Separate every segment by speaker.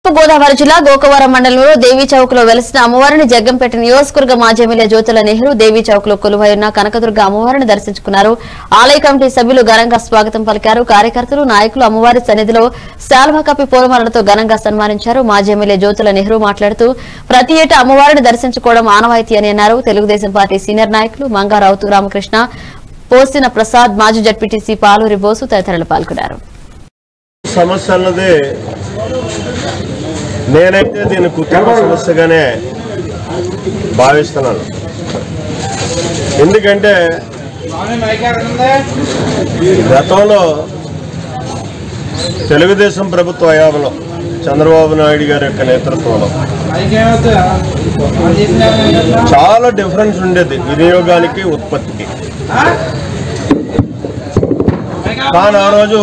Speaker 1: గోదావరి జిల్లా గోకవరం మండలంలో దేవీ చౌక్ లో వెలిసిన అమ్మవారిని జగ్గంపేట నియోజకవర్గ మాజీ ఎమ్మెల్యే జ్యోతుల నెహ్రూ దేవీ చౌక్ లో కొలువై ఉన్న కనకదుర్గ అమ్మవారిని దర్శించుకున్నారు ఆలయ కమిటీ సభ్యులు ఘనంగా స్వాగతం పలికారు కార్యకర్తలు నాయకులు అమ్మవారి సన్నిధిలో శాల్వా కప్పి పూలమాలలతో ఘనంగా సన్మానించారు మాజీ ఎమ్మెల్యే జ్యోతుల నెహ్రూ మాట్లాడుతూ ప్రతి ఏటా అమ్మవారిని దర్శించుకోవడం ఆనవాయితీ అని అన్నారు తెలుగుదేశం పార్టీ సీనియర్ నాయకులు మంగారావుతు రామకృష్ణ పోసిన ప్రసాద్ మాజీ జడ్పీటీసీ పాలూరి బోసు తదితరులు పాల్గొన్నారు
Speaker 2: సమస్య అన్నది నేనైతే దీని కుటుంబ సమస్యగానే భావిస్తున్నాను ఎందుకంటే గతంలో తెలుగుదేశం ప్రభుత్వ హయాంలో చంద్రబాబు నాయుడు గారి యొక్క నేతృత్వంలో చాలా డిఫరెన్స్ ఉండేది వినియోగానికి ఉత్పత్తికి కానీ ఆ రోజు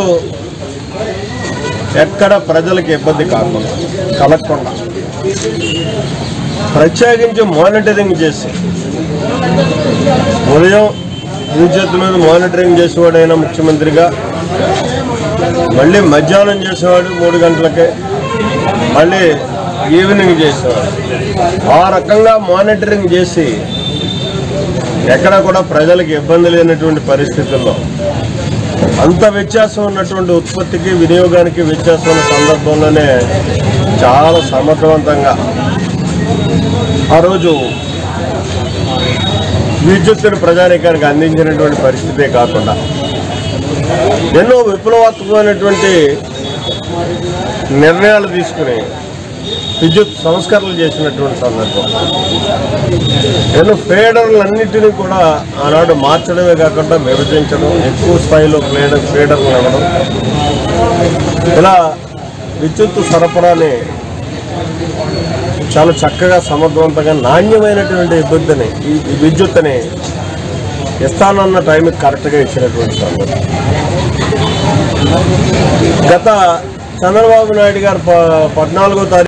Speaker 2: ఎక్కడ ప్రజలకు ఇబ్బంది కాకుండా కలగకుండా ప్రత్యేకించి మానిటరింగ్ చేసి ఉదయం విద్యుత్ మీద మానిటరింగ్ చేసేవాడైనా ముఖ్యమంత్రిగా మళ్ళీ మధ్యాహ్నం చేసేవాడు మూడు గంటలకే మళ్ళీ ఈవినింగ్ చేసేవాడు ఆ రకంగా మానిటరింగ్ చేసి ఎక్కడ కూడా ప్రజలకు ఇబ్బంది లేనటువంటి పరిస్థితుల్లో అంత వ్యత్యాసం ఉన్నటువంటి ఉత్పత్తికి వినియోగానికి వ్యత్యాసం ఉన్న సందర్భంలోనే చాలా సమర్థవంతంగా ఆ రోజు విద్యుత్తును ప్రజానీకానికి అందించినటువంటి పరిస్థితే కాకుండా ఎన్నో విప్లవాత్మకమైనటువంటి నిర్ణయాలు తీసుకుని విద్యుత్ సంస్కరణలు చేసినటువంటి సందర్భం ఎన్నో ఫేడర్లన్నింటినీ కూడా ఆనాడు మార్చడమే కాకుండా విభజించడం ఎక్కువ స్థాయిలో ఫేడర్ ఫేడర్లు ఇవ్వడం ఇలా విద్యుత్ సరఫరాని చాలా చక్కగా సమర్థవంతంగా నాణ్యమైనటువంటి విద్యుత్తుని ఈ ఈ విద్యుత్తుని ఇస్తానన్న టైంకి కరెక్ట్గా ఇచ్చినటువంటి సందర్భం గత చంద్రబాబు నాయుడు గారు ప- పద్నాలుగో తారీఖు